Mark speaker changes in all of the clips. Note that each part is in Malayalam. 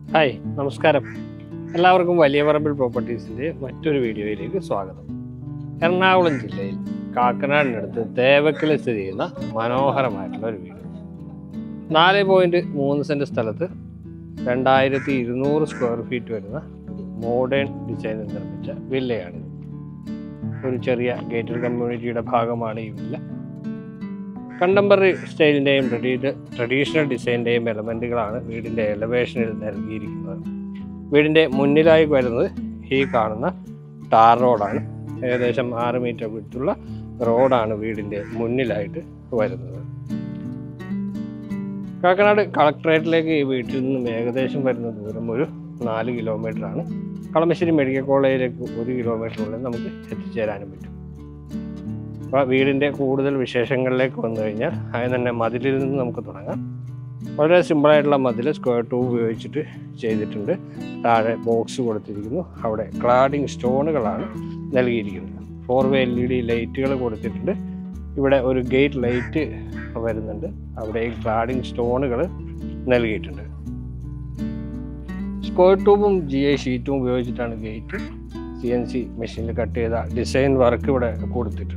Speaker 1: ഹായ് നമസ്കാരം എല്ലാവർക്കും വലിയ പറമ്പിൽ പ്രോപ്പർട്ടീസിൻ്റെ മറ്റൊരു വീഡിയോയിലേക്ക് സ്വാഗതം എറണാകുളം ജില്ലയിൽ കാക്കനാടിനടുത്ത് തേവക്കൽ സ്ഥിതി ചെയ്യുന്ന മനോഹരമായിട്ടുള്ള ഒരു വീട് നാല് പോയിൻറ്റ് മൂന്ന് സെൻറ്റ് സ്ഥലത്ത് രണ്ടായിരത്തി ഇരുന്നൂറ് സ്ക്വയർ ഫീറ്റ് വരുന്ന മോഡേൺ ഡിസൈനിൽ നിർമ്മിച്ച വില്ലയാണിത് ഒരു ചെറിയ ഗേറ്റഡ് കമ്മ്യൂണിറ്റിയുടെ ഭാഗമാണ് ഈ വില്ല കണ്ടംപററി സ്റ്റൈലിൻ്റെയും ട്രഡീഷണൽ ഡിസൈൻ്റെയും എലമെൻറ്റുകളാണ് വീടിൻ്റെ എലവേഷനിൽ നൽകിയിരിക്കുന്നത് വീടിൻ്റെ മുന്നിലായി വരുന്നത് ഈ കാണുന്ന ടാർ റോഡാണ് ഏകദേശം ആറ് മീറ്റർ വിട്ടുള്ള റോഡാണ് വീടിൻ്റെ മുന്നിലായിട്ട് വരുന്നത് കാക്കനാട് കളക്ടറേറ്റിലേക്ക് ഈ വീട്ടിൽ നിന്നും ഏകദേശം വരുന്ന ദൂരം ഒരു നാല് കിലോമീറ്ററാണ് കളമശ്ശേരി മെഡിക്കൽ കോളേജിലേക്ക് ഒരു കിലോമീറ്ററുള്ളിൽ നമുക്ക് എത്തിച്ചേരാനും പറ്റും അപ്പോൾ വീടിൻ്റെ കൂടുതൽ വിശേഷങ്ങളിലേക്ക് വന്നു കഴിഞ്ഞാൽ അതിന് തന്നെ മതിലിൽ നിന്ന് നമുക്ക് തുടങ്ങാം വളരെ സിമ്പിളായിട്ടുള്ള മതിൽ സ്ക്വയർ ട്യൂബ് ഉപയോഗിച്ചിട്ട് ചെയ്തിട്ടുണ്ട് താഴെ ബോക്സ് കൊടുത്തിരിക്കുന്നു അവിടെ ക്ലാഡിങ് സ്റ്റോണുകളാണ് നൽകിയിരിക്കുന്നത് four way L E D ലൈറ്റുകൾ കൊടുത്തിട്ടുണ്ട് ഇവിടെ ഒരു ഗേറ്റ് ലൈറ്റ് വരുന്നുണ്ട് അവിടെ ഈ ക്ലാഡിങ് സ്റ്റോണുകൾ നൽകിയിട്ടുണ്ട് സ്ക്വയർ ട്യൂബും ജി ഐ ഷീറ്റും ഉപയോഗിച്ചിട്ടാണ് ഗേറ്റ് സി എൻ സി മെഷീനിൽ കട്ട് ചെയ്ത ഡിസൈൻ വർക്ക് ഇവിടെ കൊടുത്തിട്ടുണ്ട്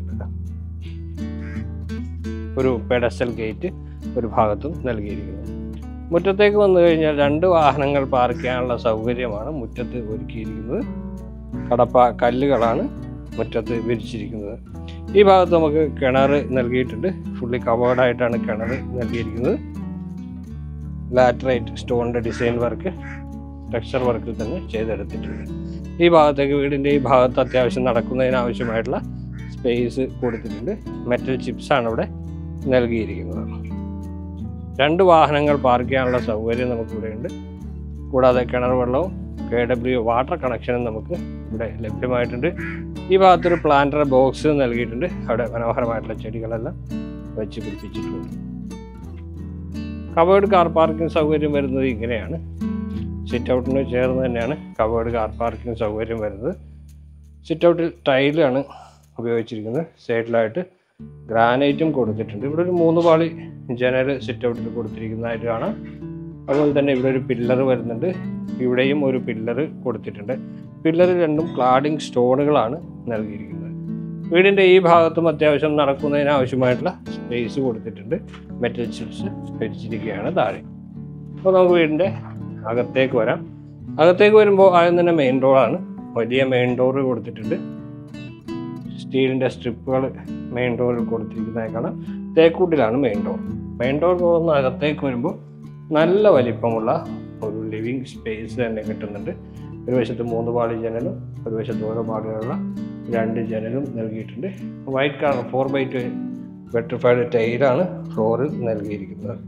Speaker 1: ഒരു പെഡസ്റ്റൽ ഗേറ്റ് ഒരു ഭാഗത്തും നൽകിയിരിക്കുന്നു മുറ്റത്തേക്ക് വന്നു കഴിഞ്ഞാൽ രണ്ട് വാഹനങ്ങൾ പാർക്ക് ചെയ്യാനുള്ള സൗകര്യമാണ് മുറ്റത്ത് ഒരുക്കിയിരിക്കുന്നത് കടപ്പ കല്ലുകളാണ് മുറ്റത്ത് വിരിച്ചിരിക്കുന്നത് ഈ ഭാഗത്ത് നമുക്ക് കിണർ നൽകിയിട്ടുണ്ട് ഫുള്ളി കവേർഡായിട്ടാണ് കിണർ നൽകിയിരിക്കുന്നത് ലാറ്ററൈറ്റ് സ്റ്റോണിൻ്റെ ഡിസൈൻ വർക്ക് ടെക്സ്ചർ വർക്കിൽ തന്നെ ചെയ്തെടുത്തിട്ടുണ്ട് ഈ ഭാഗത്തേക്ക് വീടിൻ്റെ ഈ ഭാഗത്ത് അത്യാവശ്യം നടക്കുന്നതിന് ആവശ്യമായിട്ടുള്ള സ്പേസ് കൊടുത്തിട്ടുണ്ട് മെറ്റൽ ചിപ്സാണ് ഇവിടെ നൽകിയിരിക്കുന്നത് രണ്ട് വാഹനങ്ങൾ പാർക്ക് ചെയ്യാനുള്ള സൗകര്യം നമുക്കിവിടെ ഉണ്ട് കൂടാതെ കിണർ വെള്ളവും കെ ഡബ്ല്യു വാട്ടർ കണക്ഷനും നമുക്ക് ഇവിടെ ലഭ്യമായിട്ടുണ്ട് ഈ ഭാഗത്തൊരു പ്ലാന്റർ ബോക്സ് നൽകിയിട്ടുണ്ട് അവിടെ മനോഹരമായിട്ടുള്ള ചെടികളെല്ലാം വെച്ച് പിടിപ്പിച്ചിട്ടുണ്ട് കവേർഡ് കാർ പാർക്കിംഗ് സൗകര്യം വരുന്നത് ഇങ്ങനെയാണ് സിറ്റ് ഔട്ടിന് ചേർന്ന് തന്നെയാണ് കവേർഡ് കാർ പാർക്കിംഗ് സൗകര്യം വരുന്നത് സിറ്റ് ഔട്ടിൽ ടൈലാണ് ഉപയോഗിച്ചിരിക്കുന്നത് സൈഡിലായിട്ട് ഗ്രാനൈറ്റും കൊടുത്തിട്ടുണ്ട് ഇവിടെ ഒരു മൂന്ന് പാളി ജനൽ സിറ്റ് ഔട്ടിൽ കൊടുത്തിരിക്കുന്നതായിട്ട് കാണാം അതുപോലെ തന്നെ ഇവിടെ ഒരു പില്ലർ വരുന്നുണ്ട് ഇവിടെയും ഒരു പില്ലർ കൊടുത്തിട്ടുണ്ട് പില്ലർ രണ്ടും ക്ലാഡിംഗ് സ്റ്റോണുകളാണ് നൽകിയിരിക്കുന്നത് വീടിൻ്റെ ഈ ഭാഗത്തും അത്യാവശ്യം നടക്കുന്നതിന് ആവശ്യമായിട്ടുള്ള സ്പേസ് കൊടുത്തിട്ടുണ്ട് മെറ്റൽ ചിപ്സ് വെച്ചിരിക്കുകയാണ് താഴെ അപ്പോൾ നമുക്ക് വീടിൻ്റെ അകത്തേക്ക് വരാം അകത്തേക്ക് വരുമ്പോൾ ആദ്യം തന്നെ മെയിൻ ഡോറാണ് വലിയ മെയിൻ ഡോർ കൊടുത്തിട്ടുണ്ട് സ്റ്റീലിൻ്റെ സ്ട്രിപ്പുകൾ മെയിൻ ഡോറിൽ കൊടുത്തിരിക്കുന്നതായി കാണാം തേക്കൂട്ടിലാണ് മെയിൻ ഡോർ മെയിൻ ഡോർ തുറന്ന് അകത്തേക്ക് വരുമ്പോൾ നല്ല വലിപ്പമുള്ള ഒരു ലിവിങ് സ്പേസ് തന്നെ കിട്ടുന്നുണ്ട് ഒരു വശത്ത് മൂന്ന് പാളി ജനലും ഒരു വശത്ത് ഓരോ പാളികളുള്ള രണ്ട് ജനലും നൽകിയിട്ടുണ്ട് white colour four by two vitrified ടൈലാണ് ഫ്ലോറിൽ നൽകിയിരിക്കുന്നത്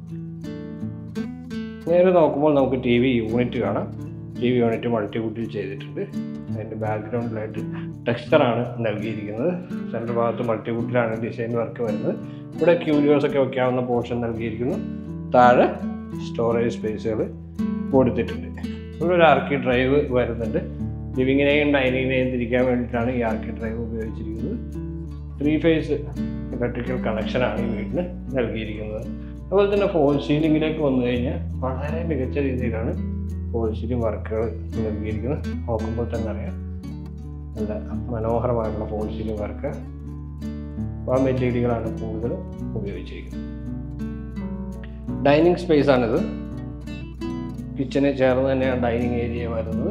Speaker 1: നേരെ നോക്കുമ്പോൾ നമുക്ക് ടി വി യൂണിറ്റ് കാണാം ടി വി യൂണിറ്റ് മൾട്ടിവുഡിൽ ചെയ്തിട്ടുണ്ട് അതിൻ്റെ ബാക്ക്ഗ്രൗണ്ടിലായിട്ട് ടെക്സ്ചറാണ് നൽകിയിരിക്കുന്നത് സെൻറ്റർ ഭാഗത്ത് മൾട്ടിവുഡിലാണ് ഡിസൈൻ വർക്ക് വരുന്നത് ഇവിടെ ക്യൂരിയോസ് ഒക്കെ വയ്ക്കാവുന്ന പോർഷൻ നൽകിയിരിക്കുന്നു താഴെ സ്റ്റോറേജ് സ്പേസുകൾ കൊടുത്തിട്ടുണ്ട് ഇവിടെ ഒരു ആർക്കി ഡ്രൈവ് വരുന്നുണ്ട് ലിവിങ്ങിനെയും ഡൈനിങ്ങിനെയും തിരിക്കാൻ വേണ്ടിയിട്ടാണ് ഈ ആർക്കി ഡ്രൈവ് ഉപയോഗിച്ചിരിക്കുന്നത് ത്രീ ഫേസ് ഇലക്ട്രിക്കൽ കണക്ഷനാണ് ഈ വീടിന് നൽകിയിരിക്കുന്നത് അതുപോലെ തന്നെ ഫോൾ സീലിങ്ങിലേക്ക് വന്നു കഴിഞ്ഞാൽ വളരെ മികച്ച രീതിയിലാണ് ഫോൾ സീലിംഗ് വർക്കുകൾ നൽകിയിരിക്കുന്നത് നോക്കുമ്പോൾ തന്നെ അറിയാം നല്ല മനോഹരമായിട്ടുള്ള ഫോൾ സീലിംഗ് വർക്ക് ആ മെറ്റീരിയലുകളാണ് കൂടുതലും ഉപയോഗിച്ചിരിക്കുന്നത് ഡൈനിങ് സ്പേസ് ആണിത് കിച്ചന് ചേർന്ന് തന്നെയാണ് ഡൈനിങ് ഏരിയ വരുന്നത്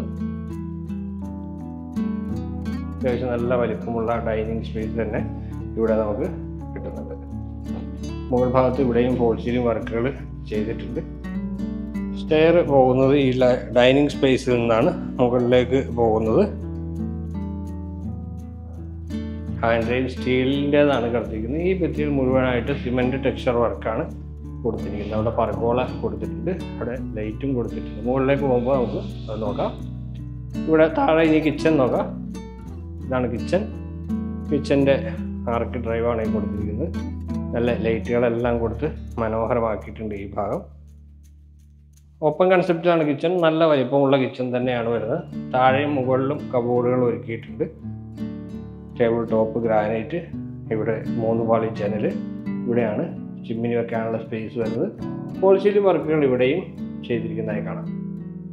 Speaker 1: അത്യാവശ്യം നല്ല വലിപ്പമുള്ള ഡൈനിങ് സ്പേസ് തന്നെ ഇവിടെ നമുക്ക് കിട്ടുന്നുണ്ട് മുകൾ ഭാഗത്ത് ഇവിടെയും ഫോൾ സീലിംഗ് വർക്കുകൾ ചെയ്തിട്ടുണ്ട് സ്റ്റെയർ പോകുന്നത് ഈ ഡൈനിങ് സ്പേസിൽ നിന്നാണ് മുകളിലേക്ക് പോകുന്നത് ഹാൻഡ് റെയിൽ സ്റ്റീലിൻ്റെതാണ് കടത്തിയിരിക്കുന്നത് ഈ ഭിത്തിയിൽ മുഴുവനായിട്ട് സിമെൻറ്റ് ടെക്സ്ചർ വർക്കാണ് കൊടുത്തിരിക്കുന്നത് അവിടെ പർഗോള കൊടുത്തിട്ടുണ്ട് അവിടെ ലൈറ്റും കൊടുത്തിട്ടുണ്ട് മുകളിലേക്ക് പോകുമ്പോൾ നമുക്ക് അത് നോക്കാം ഇവിടെ താഴെ ഇനി കിച്ചൺ നോക്കാം ഇതാണ് കിച്ചൺ കിച്ചൻ്റെ ആർക്ക് ഡ്രൈവാണ് ഈ കൊടുത്തിരിക്കുന്നത് നല്ല ലൈറ്റുകളെല്ലാം കൊടുത്ത് മനോഹരമാക്കിയിട്ടുണ്ട് ഈ ഭാഗം ഓപ്പൺ കൺസെപ്റ്റിലാണ് കിച്ചൺ നല്ല വലിപ്പമുള്ള കിച്ചൺ തന്നെയാണ് വരുന്നത് താഴെയും മുകളിലും കബോർഡുകൾ ഒരുക്കിയിട്ടുണ്ട് ടേബിൾ ടോപ്പ് ഗ്രാനൈറ്റ് ഇവിടെ മൂന്ന് പാളി ജനൽ ഇവിടെയാണ് ചിമ്മിനി വെക്കാനുള്ള സ്പേസ് വരുന്നത് പോളിസീലിംഗ് വർക്കുകൾ ഇവിടെയും ചെയ്തിരിക്കുന്നതായി കാണാം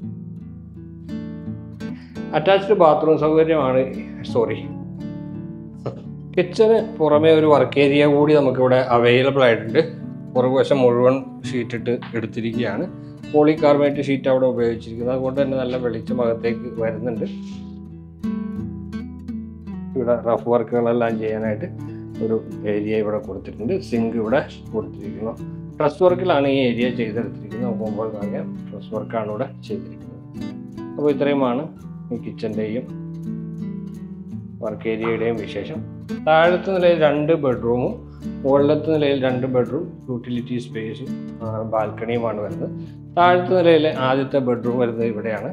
Speaker 1: അറ്റാച്ച്ഡ് ബാത്റൂം സൗകര്യമാണ് സോറി കിച്ചന് പുറമേ ഒരു വർക്ക് ഏരിയ കൂടി നമുക്കിവിടെ അവൈലബിൾ ആയിട്ടുണ്ട് പുറകുവശം മുഴുവൻ ഷീറ്റ് ഇട്ട് എടുത്തിരിക്കുകയാണ് പോളി കാർബണേറ്റ് ഷീറ്റ് അവിടെ ഉപയോഗിച്ചിരിക്കുന്നത് അതുകൊണ്ട് തന്നെ നല്ല വെളിച്ചം അകത്തേക്ക് വരുന്നുണ്ട് ഇവിടെ റഫ് വർക്കുകളെല്ലാം ചെയ്യാനായിട്ട് ഒരു ഏരിയ ഇവിടെ കൊടുത്തിട്ടുണ്ട് സിങ്ക് ഇവിടെ കൊടുത്തിരിക്കുന്നു ഡ്രസ് വർക്കിലാണ് ഈ ഏരിയ ചെയ്തെടുത്തിരിക്കുന്നത് നമുക്ക് മുമ്പോൾ കാണാം ഡ്രസ് വർക്കാണ് ഇവിടെ ചെയ്തിരിക്കുന്നത് അപ്പോൾ ഇത്രയുമാണ് ഈ കിച്ചൻ്റെയും വർക്ക് ഏരിയയുടെയും വിശേഷം താഴത്തെ നിലയിൽ രണ്ട് ബെഡ്റൂമും മുകളിലത്തെ നിലയിൽ രണ്ട് ബെഡ്റൂം യൂട്ടിലിറ്റി സ്പേസും ബാൽക്കണിയുമാണ് വരുന്നത് താഴത്തെ നിലയിലെ ആദ്യത്തെ ബെഡ്റൂം വരുന്നത് ഇവിടെയാണ്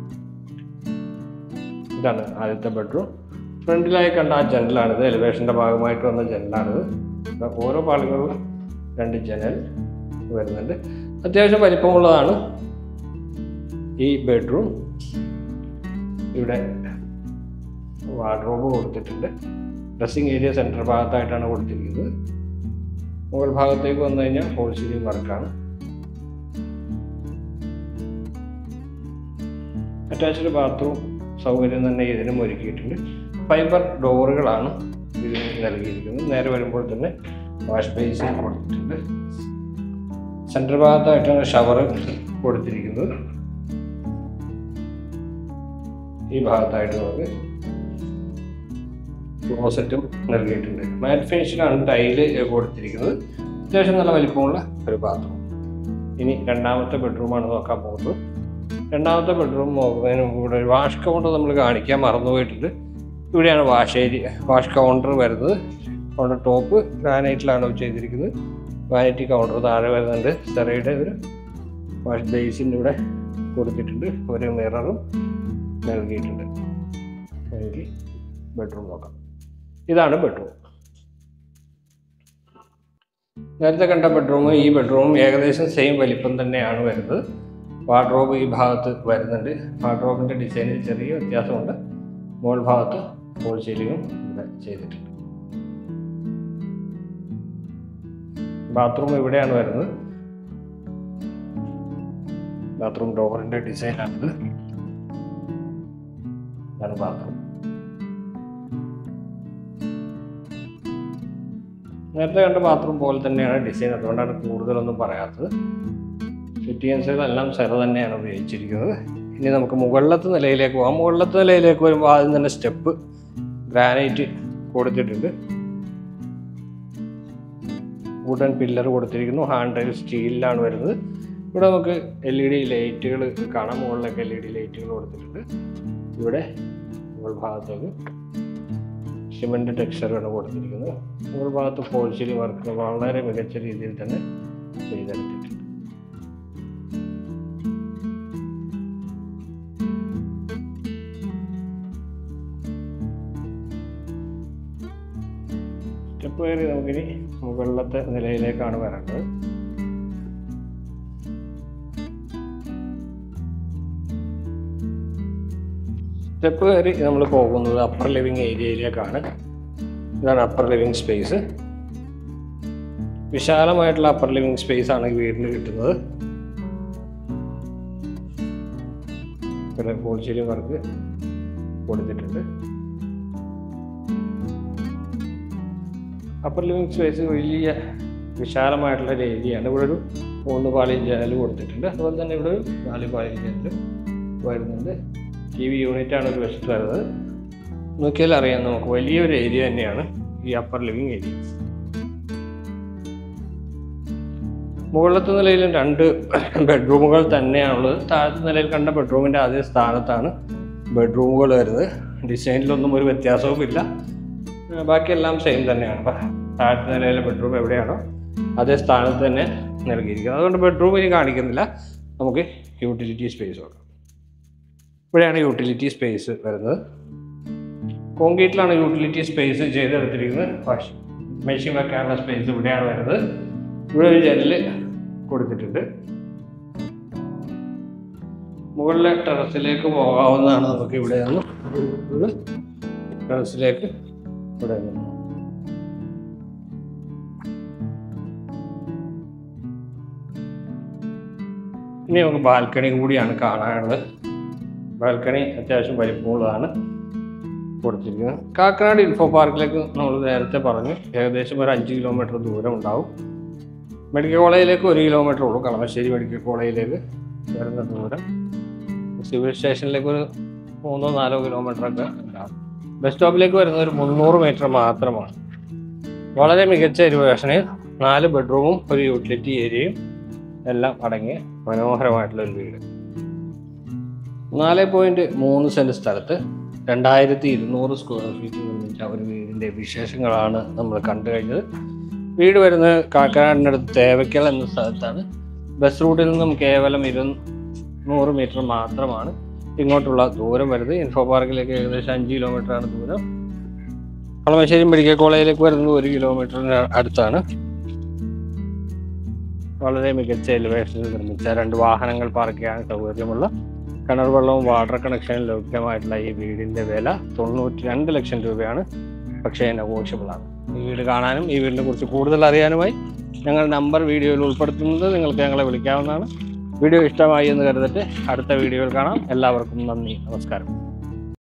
Speaker 1: ഇതാണ് ആദ്യത്തെ ബെഡ്റൂം ഫ്രണ്ടിലായി കണ്ട ആ ജനലാണിത് എലിവേഷൻ്റെ ഭാഗമായിട്ട് വന്ന ജനലാണിത് ഇവിടെ ഓരോ പാളുകളിലും രണ്ട് ജനൽ വരുന്നുണ്ട് അത്യാവശ്യം വലിപ്പമുള്ളതാണ് ഈ ബെഡ്റൂം ഇവിടെ വാർഡ്രോബ് കൊടുത്തിട്ടുണ്ട് ഡ്രസ്സിങ് ഏരിയ സെൻറ്റർ ഭാഗത്തായിട്ടാണ് കൊടുത്തിരിക്കുന്നത് മുകൾ ഭാഗത്തേക്ക് വന്നു കഴിഞ്ഞാൽ ഹോൾ സീലിംഗ് വർക്കാണ് അറ്റാച്ച്ഡ് ബാത്റൂം സൗകര്യം തന്നെ ഇതിനും ഒരുക്കിയിട്ടുണ്ട് ഫൈബർ ഡോറുകളാണ് ഇതിന് നൽകിയിരിക്കുന്നത് നേരെ വരുമ്പോൾ തന്നെ വാഷ് ബേസിൻ കൊടുത്തിട്ടുണ്ട് സെൻറ്റർ ഭാഗത്തായിട്ടാണ് ഷവർ കൊടുത്തിരിക്കുന്നത് ഈ ഭാഗത്തായിട്ട് നമുക്ക് ക്ലോസറ്റും നൽകിയിട്ടുണ്ട് മാറ്റ് ഫിനിഷിലാണ് ടൈല് കൊടുത്തിരിക്കുന്നത് അത്യാവശ്യം നല്ല വലിപ്പമുള്ള ഒരു ബാത്റൂം ഇനി രണ്ടാമത്തെ ബെഡ്റൂമാണ് നോക്കാൻ പോകുന്നത് രണ്ടാമത്തെ ബെഡ്റൂം നോക്കുന്നതിന് മുമ്പ് ഇവിടെ ഒരു വാഷ് കൗണ്ടർ നമ്മൾ കാണിക്കാൻ മറന്നുപോയിട്ടുണ്ട് ഇവിടെയാണ് വാഷ് ഏരിയ വാഷ് കൗണ്ടർ വരുന്നത് കൗണ്ടർ ടോപ്പ് ഗ്രാനൈറ്റിലാണ് ചെയ്തിരിക്കുന്നത് വാനിറ്റി കൗണ്ടർ താഴെ വരുന്നുണ്ട് സെറയുടെ ഒരു വാഷ് ബേസിൻ്റെ ഇവിടെ കൊടുത്തിട്ടുണ്ട് ഒരു മിററും നൽകിയിട്ടുണ്ട് എനിക്ക് ബെഡ്റൂം നോക്കാം ഇതാണ് ബെഡ്റൂം നേരത്തെ കണ്ട ബെഡ്റൂമും ഈ ബെഡ്റൂമും ഏകദേശം സെയിം വലിപ്പം തന്നെയാണ് വരുന്നത് വാർഡ്രോബ് ഈ ഭാഗത്ത് വരുന്നുണ്ട് വാർഡ്രോബിൻ്റെ ഡിസൈനിൽ ചെറിയ വ്യത്യാസമുണ്ട് മുകൾ ഭാഗത്ത് ഹോൾ സീലിങ്ങും ഇവിടെ ചെയ്തിട്ടുണ്ട് ബാത്റൂം ഇവിടെയാണ് വരുന്നത് ബാത്റൂം ഡോറിൻ്റെ ഡിസൈനാണിത് ഇതാണ് ബാത്റൂം നേരത്തെ കണ്ട ബാത്റൂം പോലെ തന്നെയാണ് ഡിസൈൻ അതുകൊണ്ടാണ് കൂടുതലൊന്നും പറയാത്തത് ഫിറ്റിയൻസുകളെല്ലാം സെറ തന്നെയാണ് ഉപയോഗിച്ചിരിക്കുന്നത് ഇനി നമുക്ക് മുകളിലത്തെ നിലയിലേക്ക് പോകാം മുകളിലത്തെ നിലയിലേക്ക് വരുമ്പോൾ ആദ്യം തന്നെ സ്റ്റെപ്പ് ഗ്രാനൈറ്റ് കൊടുത്തിട്ടുണ്ട് വുഡൻ പില്ലർ കൊടുത്തിരിക്കുന്നു ഹാൻഡ് റൈൽ സ്റ്റീലിലാണ് വരുന്നത് ഇവിടെ നമുക്ക് എൽ ഇ ഡി ലൈറ്റുകൾ കാണാം മുകളിലൊക്കെ എൽ ഇ ഡി ലൈറ്റുകൾ കൊടുത്തിട്ടുണ്ട് ഇവിടെ മുകൾ ഭാഗത്തേക്ക് സിമെൻ്റ് ടെക്സ്ചറാണ് കൊടുത്തിരിക്കുന്നത് മുകൾ ഭാഗത്ത് ഫോൾ സീലിംഗ് വർക്ക് വളരെ മികച്ച രീതിയിൽ തന്നെ ചെയ്തെടുത്തിട്ടുണ്ട് സ്റ്റെപ്പ് കയറി നമുക്കിനി മുകളിലത്തെ നിലയിലേക്കാണ് വരേണ്ടത് സ്റ്റെപ്പ് കയറി നമ്മൾ പോകുന്നത് അപ്പർ ലിവിങ് ഏരിയയിലേക്കാണ് ഇതാണ് അപ്പർ ലിവിങ് സ്പേസ് വിശാലമായിട്ടുള്ള അപ്പർ ലിവിങ് സ്പേസ് ആണ് ഈ വീടിന് കിട്ടുന്നത് ഇവിടെ ഫോൾ സീലിംഗ് വർക്ക് കൊടുത്തിട്ടുണ്ട് അപ്പർ ലിവിങ് സ്പേസ് വലിയ വിശാലമായിട്ടുള്ള ഒരു ഏരിയയാണ് ഇവിടെ ഒരു മൂന്ന് പാളി ജനൽ കൊടുത്തിട്ടുണ്ട് അതുപോലെ തന്നെ ഇവിടെ ഒരു നാല് പാളി ജനൽ വരുന്നുണ്ട് ടി വി യൂണിറ്റ് ആണ് ഒരു വശത്ത് വരുന്നത് നോക്കിയാൽ അറിയാം നമുക്ക് വലിയൊരു ഏരിയ തന്നെയാണ് ഈ അപ്പർ ലിവിങ് ഏരിയ മുകളിലത്തെ നിലയിലും രണ്ട് ബെഡ്റൂമുകൾ തന്നെയാണുള്ളത് താഴത്തെ നിലയിൽ കണ്ട ബെഡ്റൂമിൻ്റെ അതേ സ്ഥാനത്താണ് ബെഡ്റൂമുകൾ വരുന്നത് ഡിസൈനിലൊന്നും ഒരു വ്യത്യാസവുമില്ല ആ, ബാക്കിയെല്ലാം സെയിം തന്നെയാണ് അപ്പം താഴത്തെ നിലയിലെ ബെഡ്റൂം എവിടെയാണോ അതേ സ്ഥാനത്ത് തന്നെ നൽകിയിരിക്കുന്നത് അതുകൊണ്ട് ബെഡ്റൂം ഇനി കാണിക്കുന്നില്ല നമുക്ക് യൂട്ടിലിറ്റി സ്പേസ് നോക്കാം ഇവിടെയാണ് യൂട്ടിലിറ്റി സ്പേസ് വരുന്നത് കോൺക്രീറ്റിലാണ് യൂട്ടിലിറ്റി സ്പേസ് ചെയ്തെടുത്തിരിക്കുന്നത് വാഷ് മെഷീൻ വെക്കാനുള്ള സ്പേസ് ഇവിടെയാണ് വരുന്നത് ഇവിടെ ഒരു ജനല് കൊടുത്തിട്ടുണ്ട് മുകളിലെ ടെറസിലേക്ക് പോകാവുന്നതാണ് നമുക്ക് ഇവിടെ നിന്ന് ടെറസിലേക്ക് ഇവിടെ നിന്ന് ഇനി നമുക്ക് ബാൽക്കണി കൂടിയാണ് കാണാനുള്ളത് ബാൽക്കണി അത്യാവശ്യം വലിപ്പമുള്ളതാണ് കൊടുത്തിരിക്കുന്നത് കാക്കനാട് ഇൻഫോ പാർക്കിലേക്ക് നമ്മൾ നേരത്തെ പറഞ്ഞു ഏകദേശം ഒരു അഞ്ച് കിലോമീറ്റർ ദൂരം ഉണ്ടാവും മെഡിക്കൽ കോളേജിലേക്ക് ഒരു കിലോമീറ്റർ ഉള്ളൂ കളമശ്ശേരി മെഡിക്കൽ കോളേജിലേക്ക് വരുന്ന ദൂരം സിവിൽ സ്റ്റേഷനിലേക്ക് ഒരു മൂന്നോ നാലോ കിലോമീറ്റർ ഒക്കെ ഉണ്ടാവും ബസ് സ്റ്റോപ്പിലേക്ക് വരുന്ന ഒരു മുന്നൂറ് മീറ്റർ മാത്രമാണ് വളരെ മികച്ച എലിവേഷനിൽ നാല് ബെഡ്റൂമും ഒരു യൂട്ടിലിറ്റി ഏരിയയും എല്ലാം അടങ്ങിയ മനോഹരമായിട്ടുള്ള ഒരു വീട് നാല് പോയിന്റ് മൂന്ന് സെന്റ് സ്ഥലത്ത് രണ്ടായിരത്തി ഇരുന്നൂറ് സ്ക്വയർ ഫീറ്റ് നിർമ്മിച്ച ഒരു വീടിന്റെ വിശേഷങ്ങളാണ് നമ്മൾ കണ്ടു കഴിഞ്ഞത് വീട് വരുന്നത് കാക്കനാടിനടുത്ത് തേവയ്ക്കൽ എന്ന സ്ഥലത്താണ് ബസ് റൂട്ടിൽ നിന്നും കേവലം ഇരുന്നൂറ് മീറ്റർ മാത്രമാണ് ഇങ്ങോട്ടുള്ള ദൂരം വരുന്നത് ഇൻഫോ പാർക്കിലേക്ക് ഏകദേശം അഞ്ച് കിലോമീറ്റർ ആണ് ദൂരം കളമശ്ശേരി മെഡിക്കൽ കോളേജിലേക്ക് വരുന്നത് ഒരു കിലോമീറ്ററിന് അടുത്താണ് വളരെ മികച്ച എലിവേഷനിൽ നിർമ്മിച്ച രണ്ട് വാഹനങ്ങൾ പാർക്ക് ചെയ്യാൻ സൗകര്യമുള്ള കിണർ വെള്ളവും വാട്ടർ കണക്ഷനും ലഭ്യമായിട്ടുള്ള ഈ വീടിന്റെ വില തൊണ്ണൂറ്റി രണ്ട് ലക്ഷം രൂപയാണ് പക്ഷേ നെഗോഷ്യബിൾ ആണ് ഈ വീട് കാണാനും ഈ വീടിനെ കുറിച്ച് കൂടുതൽ അറിയാനുമായി ഞങ്ങൾ നമ്പർ വീഡിയോയിൽ ഉൾപ്പെടുത്തുന്നത് നിങ്ങൾക്ക് ഞങ്ങളെ വിളിക്കാവുന്നതാണ് വീഡിയോ ഇഷ്ടമായി എന്ന് കരുതട്ടെ അടുത്ത വീഡിയോയിൽ കാണാം എല്ലാവർക്കും നന്ദി നമസ്കാരം